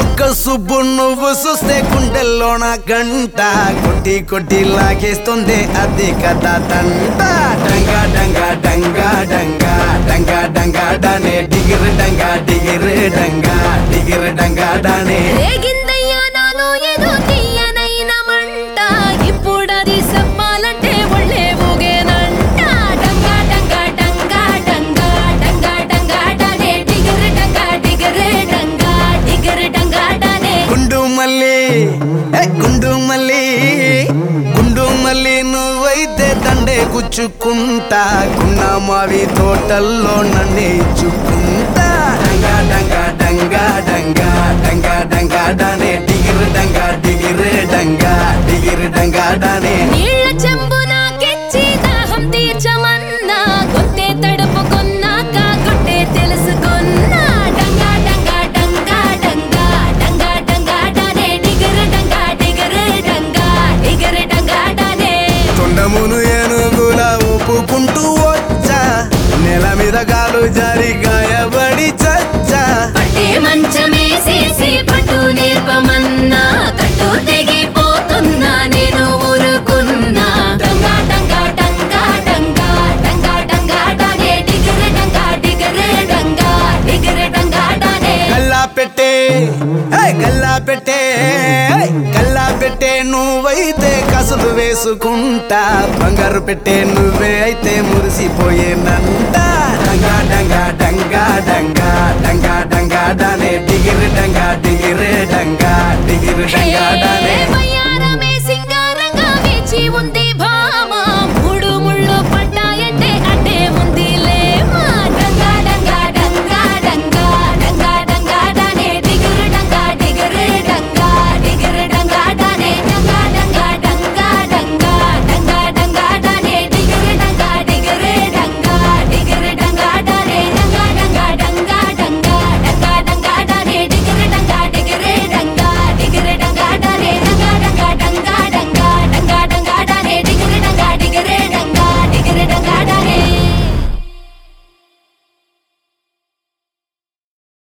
ఒక్క సుబ్బు నువ్వు చూస్తే గుండెల్లోన గంట కొట్టి కొట్టి లాగేస్తుంది అది కదా తంట డంగా డంగా డంగా డంగా డంగా డంగా డానే డిగిరి డంగా డిగిరి డంగా డిగిరి డంగా డానే రేగిందయ్యా నాలో ఏదో తీయనైన మంట ఇప్పుడది చెప్పాలంటే ఒళ్ళే ఊగేనంట డంగా డంగా డంగా డంగా డంగా డంగా డానే డిగర్ డంగా డిగర్ డంగా డిగర్ డంగా డానే గుండు మల్లి ఏ గుండు మల్లి గుండు మల్లి నువ్వైతే దండే గుచ్చుకుంటా గున్న మావి తోటల్లో నన్నే ఇచ్చుకుంటా డంగా డంగా డంగా డంగా డంగా డంగా డానే డిగిరి డంగా డిగిరి డంగా డిగిరి డంగా డానే నీళ్ళ చెంబు నాకెచ్చి దాహం తీర్చమన్నా గుట్టే తడుపుకున్నాక గుట్టే తెలుసుకున్నా డంగా డంగా డంగా డంగా డంగా డంగా డానే డిగర్ డంగా డిగర్ డంగా డిగర్ డంగా డానే తొండమును ఏనుగులా ఊపుకుంటూ వచ్చా నెల మీద కాలు జారి గాయబడి చచ్చా పట్టే మంచమేసేసి పట్టు నేర్పమన్నా కట్టు తెగిపోతున్నా నేను ఊరుకున్నా డంగా డంగా డంగా డంగా డంగా డంగా డానే డిగర్ డంగా డిగర్ డంగా డిగర్ డంగా డానే గల్లా పెట్టే ఏయ్ గల్లా పెట్టే ఏయ్ గల్లా పెట్టే నువ్వైతే కసులు వేసుకుంటా బంగారు పెట్టే నువ్వే అయితే మురిసిపోయేనంట డంగా డంగా డంగా డంగా డంగా డంగా డానే